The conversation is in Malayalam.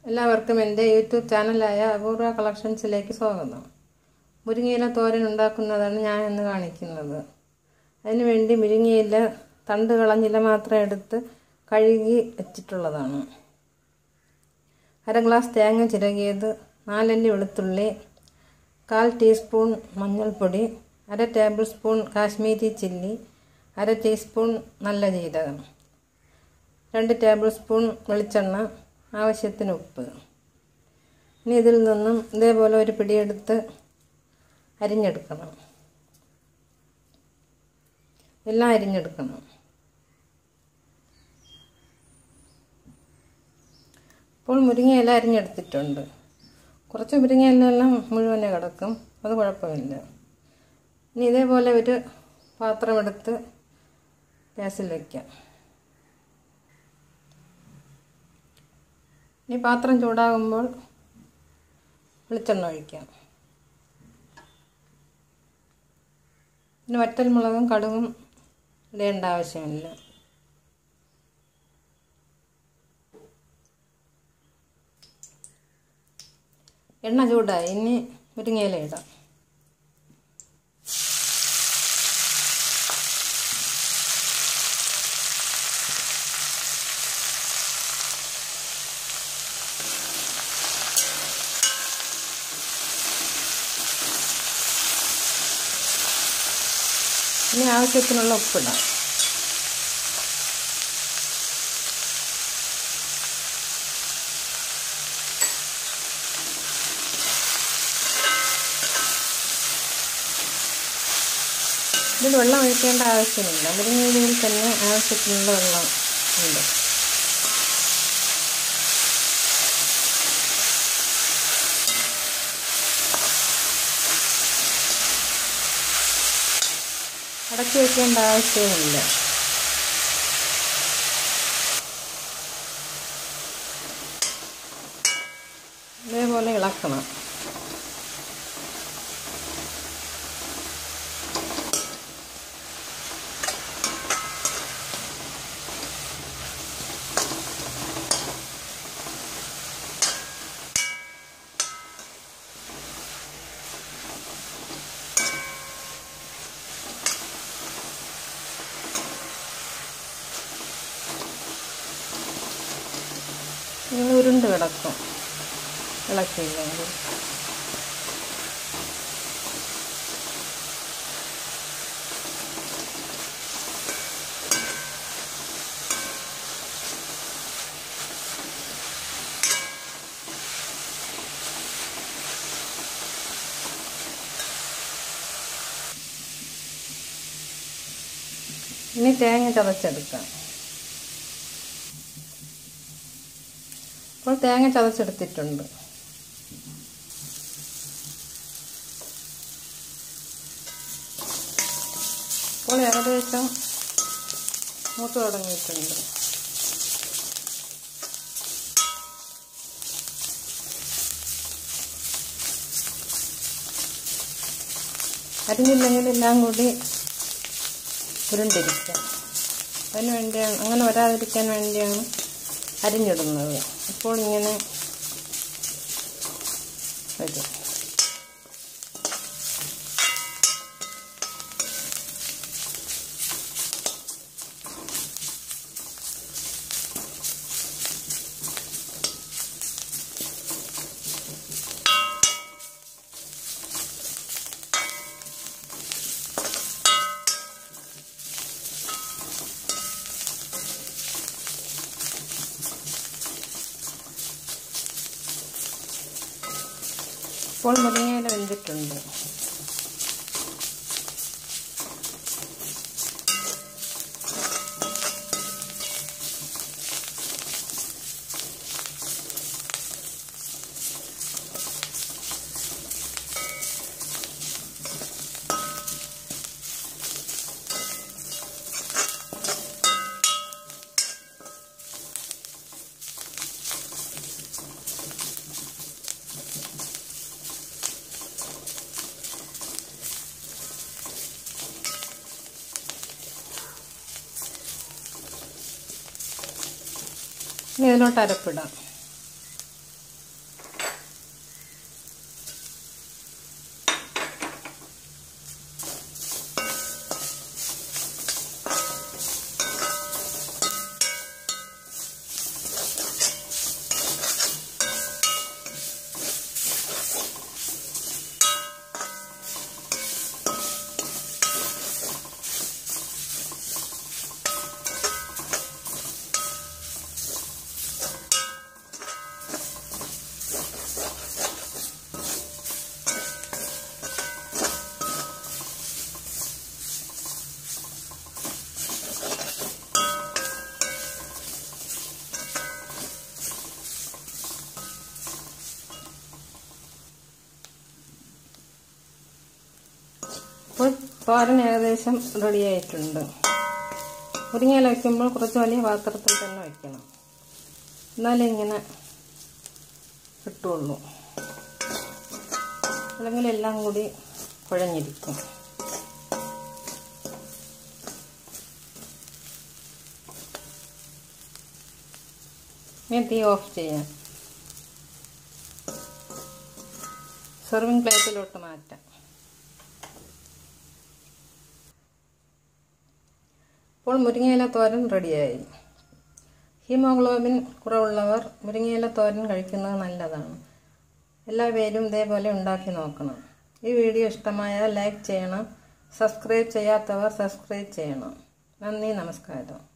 എല്ലാവർക്കും എൻ്റെ യൂട്യൂബ് ചാനലായ അപൂർവ കളക്ഷൻസിലേക്ക് സ്വാഗതം മുരിങ്ങയില തോരൻ ഉണ്ടാക്കുന്നതാണ് ഞാൻ ഇന്ന് കാണിക്കുന്നത് അതിനുവേണ്ടി മുരിങ്ങയില തണ്ട് കളഞ്ഞില മാത്രം എടുത്ത് കഴുകി വെച്ചിട്ടുള്ളതാണ് അര ഗ്ലാസ് തേങ്ങ ചിരകിയത് നാലല്ലി വെളുത്തുള്ളി കാൽ ടീസ്പൂൺ മഞ്ഞൾപ്പൊടി അര ടേബിൾ സ്പൂൺ കാശ്മീരി ചില്ലി അര ടീസ്പൂൺ നല്ല ജീരകം രണ്ട് ടേബിൾ സ്പൂൺ വെളിച്ചെണ്ണ ആവശ്യത്തിന് ഉപ്പ് ഇനി ഇതിൽ നിന്നും ഇതേപോലെ ഒരു പിടിയെടുത്ത് അരിഞ്ഞെടുക്കണം എല്ലാം അരിഞ്ഞെടുക്കണം ഇപ്പോൾ മുരിങ്ങയില അരിഞ്ഞെടുത്തിട്ടുണ്ട് കുറച്ച് മുരിങ്ങയിലെല്ലാം മുഴുവനെ കിടക്കും അത് കുഴപ്പമില്ല ഇനി ഇതേപോലെ ഒരു പാത്രമെടുത്ത് ഗ്യാസിൽ വയ്ക്കാം ഇനി പാത്രം ചൂടാകുമ്പോൾ വെളിച്ചെണ്ണ ഒഴിക്കാം പിന്നെ വറ്റൽമുളകും കടുകും ഇടേണ്ട ആവശ്യമില്ല എണ്ണ ചൂടായി ഇനി മുരിങ്ങയില ഇടാം ഇനി ആവശ്യത്തിനുള്ള ഉപ്പിടാം ഇതിൽ വെള്ളം ഒഴിക്കേണ്ട ആവശ്യമില്ല മുരിങ്ങയിലയിൽ തന്നെ ആവശ്യത്തിനുള്ള വെള്ളം ഉണ്ട് അടച്ചു വെക്കേണ്ട ആവശ്യമില്ല ഇതേപോലെ ഇളക്കണം നിങ്ങൾ ഉരുണ്ട് കിടക്കും ഇളക്കിയില്ലെങ്കിൽ ഇനി തേങ്ങ ചതച്ചെടുക്കാം ഇപ്പോൾ തേങ്ങ ചതച്ചെടുത്തിട്ടുണ്ട് ഇപ്പോൾ ഏകദേശം മൂത്ത് തുടങ്ങിയിട്ടുണ്ട് അരിഞ്ഞില്ലെങ്കിൽ എല്ലാം കൂടി ഉരുണ്ടിരിക്കാം അതിന് വേണ്ടിയാണ് അങ്ങനെ വരാതിരിക്കാൻ വേണ്ടിയാണ് അരിഞ്ഞിടുന്നത് അപ്പോൾ ഇങ്ങനെ വരും ഇപ്പോൾ മുരിങ്ങയില വെന്തിട്ടുണ്ട് ഇനി ഇതിലോട്ട് അരപ്പിടാം തോരൻ ഏകദേശം റെഡി ആയിട്ടുണ്ട് മുരിങ്ങയില വയ്ക്കുമ്പോൾ കുറച്ച് വലിയ പാത്രത്തിൽ തന്നെ വയ്ക്കണം എന്നാലേ ഇങ്ങനെ കിട്ടുള്ളൂ അല്ലെങ്കിൽ എല്ലാം കൂടി കുഴഞ്ഞിരിക്കും ഇനി തീ ഓഫ് ചെയ്യാം സെർവിങ് പ്ലേറ്റിലോട്ട് മാറ്റാം ഇപ്പോൾ മുരിങ്ങയില തോരൻ റെഡിയായി ഹീമോഗ്ലോബിൻ കുറവുള്ളവർ മുരിങ്ങയില തോരൻ കഴിക്കുന്നത് നല്ലതാണ് എല്ലാ പേരും ഇതേപോലെ ഉണ്ടാക്കി നോക്കണം ഈ വീഡിയോ ഇഷ്ടമായാൽ ലൈക്ക് ചെയ്യണം സബ്സ്ക്രൈബ് ചെയ്യാത്തവർ സബ്സ്ക്രൈബ് ചെയ്യണം നന്ദി നമസ്കാരം